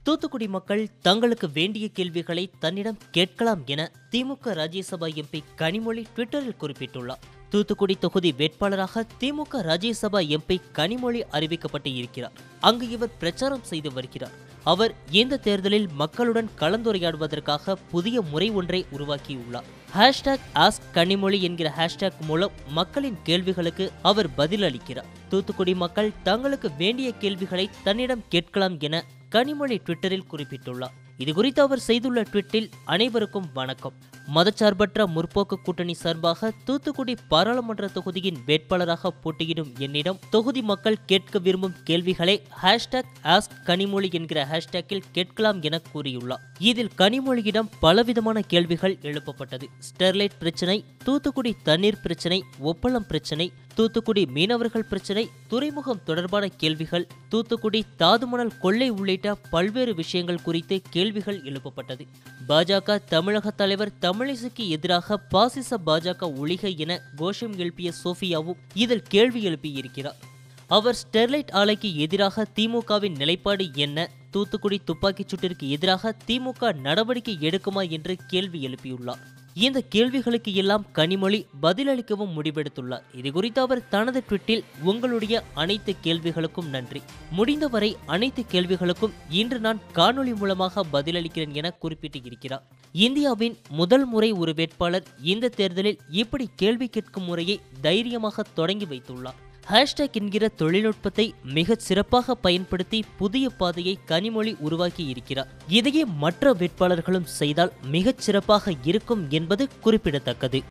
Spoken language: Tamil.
தூத்துக்குடி மக்கள் தங்களுக்கு வேண்டிய கேள்விகளை தன்னிடம் கேட்கலாம் என திமுக ராஜ்யசபா எம்பி கனிமொழி ட்விட்டரில் குறிப்பிட்டுள்ளார் தூத்துக்குடி தொகுதி வேட்பாளராக திமுக ராஜ்யசபா எம்பி கனிமொழி அறிவிக்கப்பட்டு இருக்கிறார் அங்கு இவர் பிரச்சாரம் செய்து வருகிறார் அவர் இந்த தேர்தலில் மக்களுடன் கலந்துரையாடுவதற்காக புதிய முறை ஒன்றை உருவாக்கியுள்ளார் ஹேஷ்டாக் ஆஸ்க் கனிமொழி என்கிற ஹேஷ்டாக் மூலம் மக்களின் கேள்விகளுக்கு அவர் பதிலளிக்கிறார் தூத்துக்குடி மக்கள் தங்களுக்கு வேண்டிய கேள்விகளை தன்னிடம் கேட்கலாம் என கனிமொழி ட்விட்டரில் குறிப்பிட்டுள்ளார் இதுகுறித்து அவர் செய்துள்ள ட்வீட்டில் அனைவருக்கும் வணக்கம் மதச்சார்பற்ற முற்போக்கு கூட்டணி சார்பாக தூத்துக்குடி பாராளுமன்ற தொகுதியின் வேட்பாளராக போட்டியிடும் என்னிடம் தொகுதி மக்கள் கேட்க விரும்பும் கேள்விகளை ஹேஷ்டாக் ஆஸ்க் கனிமொழி என்கிற ஹேஷ்டேக்கில் கேட்கலாம் என கூறியுள்ளார் இதில் கனிமொழியிடம் பலவிதமான கேள்விகள் எழுப்பப்பட்டது ஸ்டெர்லைட் பிரச்சினை தூத்துக்குடி தண்ணீர் பிரச்சினை ஒப்பளம் பிரச்சினை தூத்துக்குடி மீனவர்கள் பிரச்சினை துறைமுகம் தொடர்பான கேள்விகள் தூத்துக்குடி தாதுமணல் கொள்ளை உள்ளிட்ட பல்வேறு விஷயங்கள் குறித்து கேள்விகள் எழுப்பப்பட்டது பாஜக தமிழக தலைவர் தமிழிசைக்கு எதிராக பாசிச பாஜக ஒழிக என கோஷம் எழுப்பிய சோஃபியாவும் இதில் கேள்வி எழுப்பியிருக்கிறார் அவர் ஸ்டெர்லைட் ஆலைக்கு எதிராக திமுகவின் நிலைப்பாடு என்ன தூத்துக்குடி துப்பாக்கிச் சூட்டிற்கு எதிராக திமுக நடவடிக்கை எடுக்குமா என்று கேள்வி எழுப்பியுள்ளார் இந்த கேள்விகளுக்கு எல்லாம் கனிமொழி பதிலளிக்கவும் முடிவெடுத்துள்ளார் இது குறித்து அவர் தனது ட்விட்டில் உங்களுடைய அனைத்து கேள்விகளுக்கும் நன்றி முடிந்தவரை அனைத்து கேள்விகளுக்கும் இன்று நான் காணொளி மூலமாக பதிலளிக்கிறேன் என குறிப்பிட்டு இருக்கிறார் இந்தியாவின் முதல் முறை ஒரு வேட்பாளர் இந்த தேர்தலில் இப்படி கேள்வி கேட்கும் முறையை தைரியமாக தொடங்கி வைத்துள்ளார் ஹேஷ்டேக் என்கிற தொழில்நுட்பத்தை மிகச் சிறப்பாக பயன்படுத்தி புதிய பாதையை கனிமொழி உருவாக்கி இருக்கிறார் இதையே மற்ற வேட்பாளர்களும் செய்தால் மிகச் சிறப்பாக இருக்கும் என்பது குறிப்பிடத்தக்கது